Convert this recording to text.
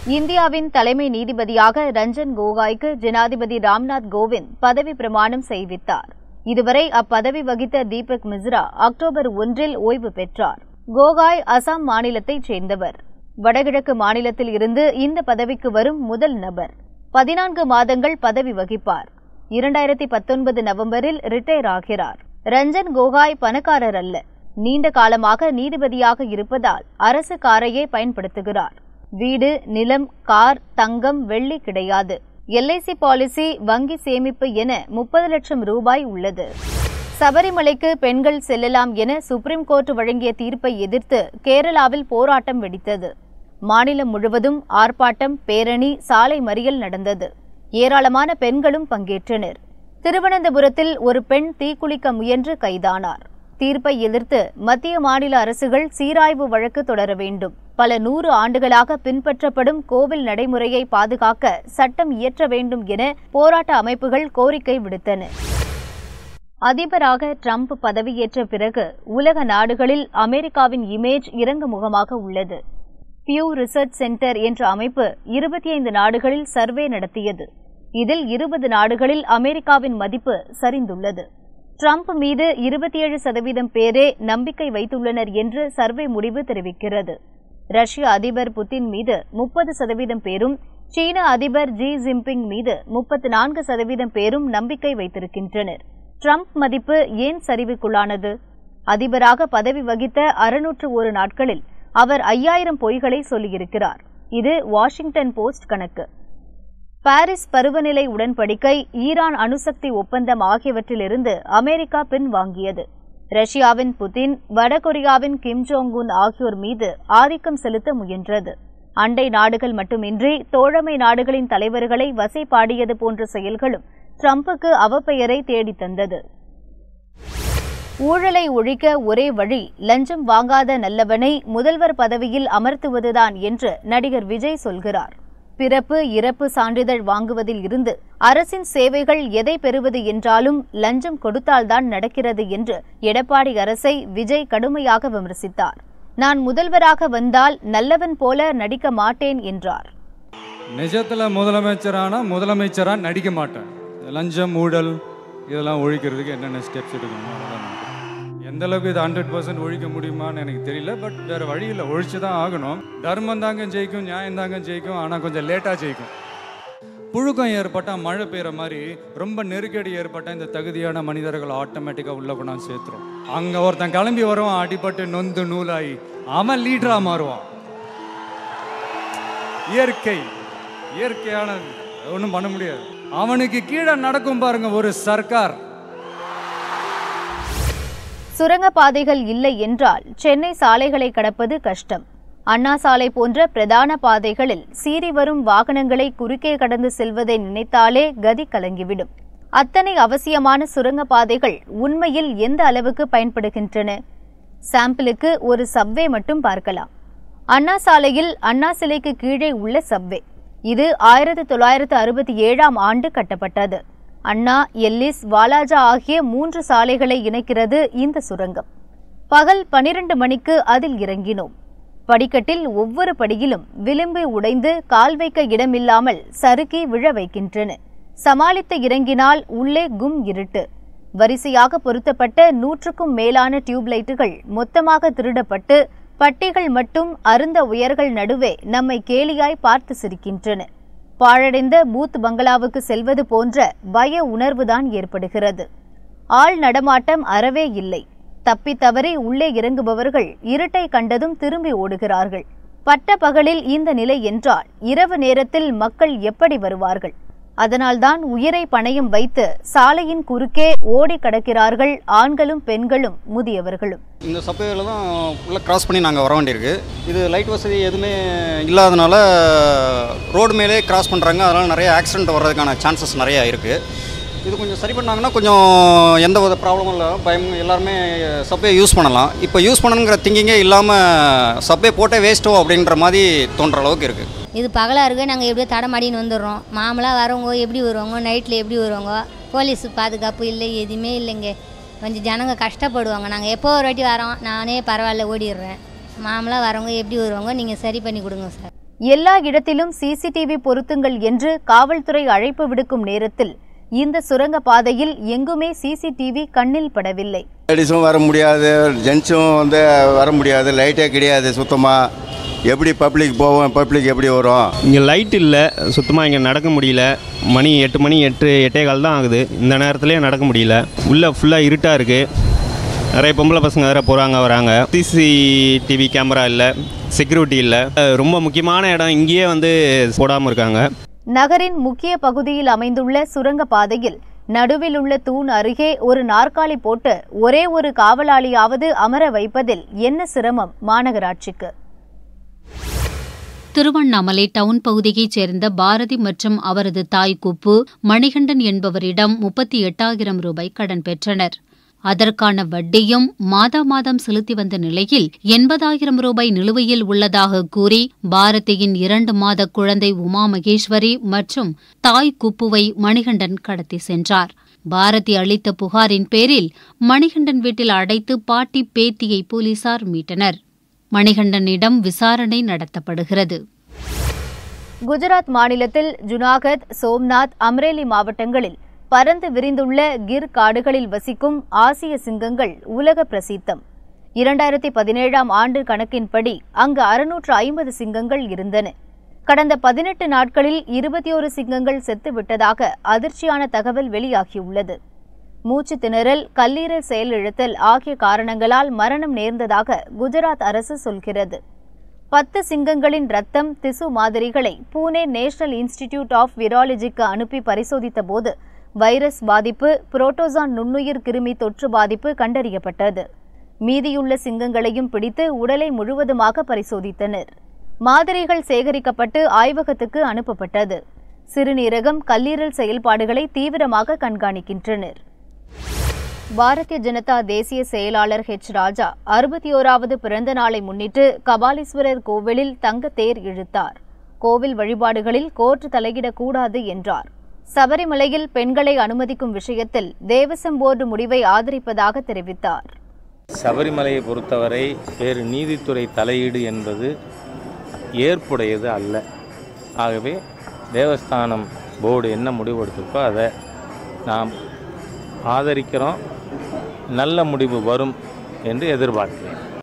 இந்தியாவின் தலைமை நீதிபதியாக ரஞ்சன் கோகாய்க்கு ஜனாதிபதி ராம்நாத் கோவிந்த் பதவி பிரமாணம் செய்வித்தார் இதுவரை அப்பதவி வகித்த தீபக் மிஸ்ரா அக்டோபர் ஒன்றில் ஓய்வு பெற்றார் கோகாய் அசாம் மாநிலத்தைச் சேர்ந்தவர் வடகிழக்கு மாநிலத்தில் இருந்து இந்த பதவிக்கு வரும் முதல் நபர் பதினான்கு மாதங்கள் பதவி வகிப்பார் இரண்டாயிரத்தி பத்தொன்பது நவம்பரில் ரிட்டையர் ஆகிறார் ரஞ்சன் கோகாய் பணக்காரர் அல்ல நீண்ட காலமாக நீதிபதியாக இருப்பதால் அரசு காரையே பயன்படுத்துகிறார் வீடு நிலம் கார் தங்கம் வெள்ளி கிடையாது எல்ஐசி பாலிசி வங்கி சேமிப்பு என முப்பது லட்சம் ரூபாய் உள்ளது சபரிமலைக்கு பெண்கள் செல்லலாம் என சுப்ரீம் கோர்ட் வழங்கிய தீர்ப்பை எதிர்த்து கேரளாவில் போராட்டம் வெடித்தது மாநிலம் முழுவதும் ஆர்ப்பாட்டம் பேரணி சாலை மறியல் நடந்தது ஏராளமான பெண்களும் பங்கேற்றனர் திருவனந்தபுரத்தில் ஒரு பெண் தீக்குளிக்க முயன்று கைதானார் தீர்ப்பை எதிர்த்து மத்திய மாநில அரசுகள் சீராய்வு வழக்கு தொடர வேண்டும் பல நூறு ஆண்டுகளாக பின்பற்றப்படும் கோவில் நடைமுறையை பாதுகாக்க சட்டம் இயற்ற வேண்டும் என போராட்ட அமைப்புகள் கோரிக்கை விடுத்தன அதிபராக ட்ரம்ப் பதவியேற்ற பிறகு உலக நாடுகளில் அமெரிக்காவின் இமேஜ் இறங்கு முகமாக உள்ளது பியூ ரிசர்ச் சென்டர் என்ற அமைப்பு இருபத்தி ஐந்து நாடுகளில் சர்வே நடத்தியது இதில் இருபது நாடுகளில் அமெரிக்காவின் மதிப்பு சரிந்துள்ளது ட்ரம்ப் மீது இருபத்தி ஏழு சதவீதம் பேரே நம்பிக்கை வைத்துள்ளனர் என்று சர்வே முடிவு தெரிவிக்கிறது ரஷ்ய அதிபர் புட்டின் மீது முப்பது சதவீதம் பேரும் சீன அதிபர் ஜி ஜின்பிங் மீது முப்பத்து நான்கு சதவீதம் பேரும் நம்பிக்கை வைத்திருக்கின்றனர் ட்ரம்ப் மதிப்பு ஏன் சரிவுக்குள்ளானது அதிபராக பதவி வகித்த அறுநூற்று ஒரு நாட்களில் அவர் ஐயாயிரம் பொய்களை சொல்லியிருக்கிறார் இது வாஷிங்டன் போஸ்ட் கணக்கு பாரிஸ் பருவநிலை உடன்படிக்கை ஈரான் அணுசக்தி ஒப்பந்தம் ஆகியவற்றிலிருந்து அமெரிக்கா பின்வாங்கியது ரஷ்யாவின் புதின் வடகொரியாவின் கிம் ஜோங் உன் ஆகியோர் மீது ஆதிக்கம் செலுத்த முயன்றது அண்டை நாடுகள் மட்டுமின்றி தோழமை நாடுகளின் தலைவர்களை வசைபாடியது போன்ற செயல்களும் ட்ரம்புக்கு அவப்பெயரை தேடித் தந்தது ஊழலை ஒழிக்க ஒரே வழி லஞ்சம் வாங்காத நல்லவனை முதல்வர் பதவியில் அமர்த்துவதுதான் என்று நடிகர் விஜய் சொல்கிறார் பிறப்பு இறப்பு சான்றிதழ் வாங்குவதில் இருந்து அரசின் சேவைகள் எதை பெறுவது என்றாலும் லஞ்சம் கொடுத்தால்தான் நடக்கிறது என்று எடப்பாடி அரசை விஜய் கடுமையாக விமர்சித்தார் நான் முதல்வராக வந்தால் நல்லவன் போல நடிக்க மாட்டேன் என்றார் நிஜத்தில் முதலமைச்சரானா முதலமைச்சராக நடிக்க மாட்டேன் லஞ்சம் ஊழல் இதெல்லாம் ஒழிக்கிறதுக்கு என்னென்ன ஸ்டெப்ஸ் எடுக்கணுமோ அதெல்லாம் நான் எடுப்பேன். எந்த அளவுக்கு இது ஹண்ட்ரட் பர்சன்ட் ஒழிக்க முடியுமான்னு எனக்கு தெரியல பட் வேறு வழி இல்லை ஒழிச்சு தான் ஆகணும் தர்மம் தாங்க ஜெயிக்கும் நியாயம் தாங்க ஜெயிக்கும் ஆனால் கொஞ்சம் லேட்டாக ஜெயிக்கும் புழுக்கம் ஏற்பட்டால் மழை பெய்கிற மாதிரி ரொம்ப நெருக்கடி ஏற்பட்டால் இந்த தகுதியான மனிதர்கள் ஆட்டோமேட்டிக்காக உள்ள கொண்டாந்து சேர்த்துரும் அங்கே ஒருத்தன் கிளம்பி வருவான் அடிபட்டு நொந்து நூலாகி அவன் லீடராக மாறுவான் இயற்கை இயற்கையானது ஒன்றும் பண்ண முடியாது அவனுக்கு கீழே நடக்கும் பாருங்க ஒரு சர்க்கார் சுரங்கப்பாதைகள் இல்லை என்றால் சென்னை சாலைகளை கடப்பது கஷ்டம் அண்ணா சாலை போன்ற பிரதான பாதைகளில் சீறி வரும் வாகனங்களை குறுக்கே கடந்து செல்வதை நினைத்தாலே கதி கலங்கிவிடும் அத்தனை அவசியமான சுரங்கப்பாதைகள் உண்மையில் எந்த அளவுக்கு பயன்படுகின்றன சாம்பிளுக்கு ஒரு சப்வே மட்டும் பார்க்கலாம் அண்ணா சாலையில் அண்ணா சிலைக்கு கீழே உள்ள சப்வே இது ஆயிரத்தி தொள்ளாயிரத்து அறுபத்தி ஏழாம் ஆண்டு கட்டப்பட்டது அண்ணா எல்லிஸ் வாலாஜா ஆகிய மூன்று சாலைகளை இணைக்கிறது இந்த சுரங்கம் பகல் பனிரெண்டு மணிக்கு அதில் இறங்கினோம் படிக்கட்டில் ஒவ்வொரு படியிலும் விளிம்பு உடைந்து கால் வைக்க இடமில்லாமல் சறுக்கி விழ வைக்கின்றன சமாளித்து இறங்கினால் உள்ளே கும் இருட்டு வரிசையாக பொருத்தப்பட்ட நூற்றுக்கும் மேலான டியூப்லைட்டுகள் மொத்தமாக திருடப்பட்டு பட்டிகள் மட்டும் அருந்த உயர்கள் நடுவே நம்மை கேலியாய் பார்த்து சிரிக்கின்றன பாழடைந்த பூத் பங்களாவுக்கு செல்வது போன்ற பய உணர்வுதான் ஏற்படுகிறது ஆள் நடமாட்டம் அறவே இல்லை தப்பி தவறி உள்ளே இறங்குபவர்கள் இருட்டை கண்டதும் திரும்பி ஓடுகிறார்கள் பட்ட பகலில் இந்த நிலை என்றால் இரவு நேரத்தில் மக்கள் எப்படி வருவார்கள் அதனால்தான் உயிரை பணயம் வைத்து சாலையின் குறுக்கே ஓடி கடக்கிறார்கள் ஆண்களும் பெண்களும் முதியவர்களும் இந்த சப்வேல தான் உள்ளே கிராஸ் பண்ணி நாங்கள் வர வேண்டியிருக்கு இது லைட் வசதி எதுவுமே இல்லாதனால ரோடு மேலே கிராஸ் பண்ணுறாங்க அதனால் நிறைய ஆக்சிடென்ட் வர்றதுக்கான சான்சஸ் நிறையா இருக்குது இது கொஞ்சம் சரி பண்ணாங்கன்னா கொஞ்சம் எந்த ஒரு ப்ராப்ளமும் இல்லை பயம் எல்லாருமே சப்வே யூஸ் பண்ணலாம் இப்போ யூஸ் பண்ணணுங்கிற திங்கிங்கே இல்லாமல் சப்வே போட்டே வேஸ்ட்டோ அப்படின்ற மாதிரி தோன்ற அளவுக்கு இருக்குது இது பகலாக இருக்க நாங்கள் எப்படியோ தடமாடின்னு வந்துடுறோம் மாமலாக வரவங்க எப்படி வருவாங்க நைட்டில் எப்படி வருவாங்க போலீஸ் பாதுகாப்பு இல்லை எதுவுமே இல்லைங்க கொஞ்சம் ஜனங்க கஷ்டப்படுவாங்க நாங்கள் எப்போ ஒரு வாட்டி வரோம் நானே பரவாயில்ல ஓடிடுறேன் மாமலாக வரவங்க எப்படி வருவாங்க நீங்கள் சரி பண்ணி கொடுங்க சார் எல்லா இடத்திலும் சிசிடிவி பொருத்துங்கள் என்று காவல்துறை அழைப்பு விடுக்கும் நேரத்தில் இந்த சுரங்க பாதையில் எங்குமே சிசிடிவி கண்ணில் படவில்லை லேடிஸும் வர முடியாது ஜென்ஸும் வந்து வர முடியாது லைட்டே கிடையாது சுத்தமாக எப்படி பப்ளிக் போவோம் பப்ளிக் எப்படி வரும் இங்கே லைட் இல்லை சுத்தமாக இங்கே நடக்க முடியல மணி எட்டு மணி எட்டு எட்டே கால் தான் ஆகுது இந்த நேரத்துலேயே நடக்க முடியல உள்ளே ஃபுல்லாக இருட்டாக இருக்குது நிறைய பொம்பளை பசங்க வேறு போகிறாங்க வராங்க சிசிடிவி கேமரா இல்லை செக்யூரிட்டி இல்லை அஹ் ரொம்ப முக்கியமான இடம் இங்கேயே வந்து போடாமல் இருக்காங்க நகரின் முக்கிய பகுதியில் அமைந்துள்ள சுரங்க பாதையில் நடுவில் உள்ள தூண் அருகே ஒரு நாற்காலி போட்டு ஒரே ஒரு காவலாளியாவது அமர வைப்பதில் என்ன சிரமம் மாநகராட்சிக்கு திருவண்ணாமலை டவுன் பகுதியைச் சேர்ந்த பாரதி மற்றும் அவரது தாய் குப்பு மணிகண்டன் என்பவரிடம் முப்பத்தி எட்டாயிரம் ரூபாய் கடன் பெற்றனர் அதற்கான வட்டியும் மாதா மாதம் செலுத்தி வந்த நிலையில் எண்பதாயிரம் ரூபாய் நிலுவையில் உள்ளதாக கூறி பாரதியின் இரண்டு மாத குழந்தை உமா மகேஸ்வரி மற்றும் தாய் குப்புவை மணிகண்டன் கடத்தி சென்றார் பாரதி அளித்த புகாரின் பேரில் மணிகண்டன் வீட்டில் அடைத்து பாட்டி பேத்தியை போலீசார் மீட்டனர் மணிகண்டனிடம் விசாரணை நடத்தப்படுகிறது குஜராத் மாநிலத்தில் ஜுனாகத் சோம்நாத் அம்ரேலி மாவட்டங்களில் பரந்து விரிந்துள்ள கிர் காடுகளில் வசிக்கும் ஆசிய சிங்கங்கள் உலக பிரசித்தம் இரண்டாயிரத்தி பதினேழாம் ஆண்டு கணக்கின்படி அங்கு அறுநூற்று ஐம்பது சிங்கங்கள் இருந்தன கடந்த பதினெட்டு நாட்களில் இருபத்தி ஒரு சிங்கங்கள் செத்துவிட்டதாக அதிர்ச்சியான தகவல் வெளியாகியுள்ளது மூச்சு திணறல் கல்லீரல் செயலிழத்தல் ஆகிய காரணங்களால் மரணம் நேர்ந்ததாக குஜராத் அரசு சொல்கிறது பத்து சிங்கங்களின் ரத்தம் திசு மாதிரிகளை பூனே நேஷனல் இன்ஸ்டிடியூட் ஆஃப் விராலஜிக்கு அனுப்பி பரிசோதித்த போது வைரஸ் பாதிப்பு புரோட்டோசான் நுண்ணுயிர் கிருமி தொற்று பாதிப்பு கண்டறியப்பட்டது மீதியுள்ள சிங்கங்களையும் பிடித்து உடலை முழுவதுமாக பரிசோதித்தனர் மாதிரிகள் சேகரிக்கப்பட்டு ஆய்வகத்துக்கு அனுப்பப்பட்டது சிறுநீரகம் கல்லீரல் செயல்பாடுகளை தீவிரமாக கண்காணிக்கின்றனர் பாரதிய ஜனதா தேசிய செயலாளர் ஹெச் ராஜா அறுபத்தி ஓராவது பிறந்த நாளை முன்னிட்டு கபாலீஸ்வரர் கோவிலில் தங்க தேர் இழுத்தார் கோவில் வழிபாடுகளில் கோர்ட் தலையிடக்கூடாது என்றார் சபரிமலையில் பெண்களை அனுமதிக்கும் விஷயத்தில் தேவசம் போர்டு முடிவை ஆதரிப்பதாக தெரிவித்தார் சபரிமலையை பொறுத்தவரை வேறு நீதித்துறை தலையீடு என்பது ஏற்புடையது அல்ல ஆகவே தேவஸ்தானம் போர்டு என்ன முடிவெடுத்திருக்கோ அதை நாம் ஆதரிக்கிறோம் நல்ல முடிவு வரும் என்று எதிர்பார்க்கிறேன்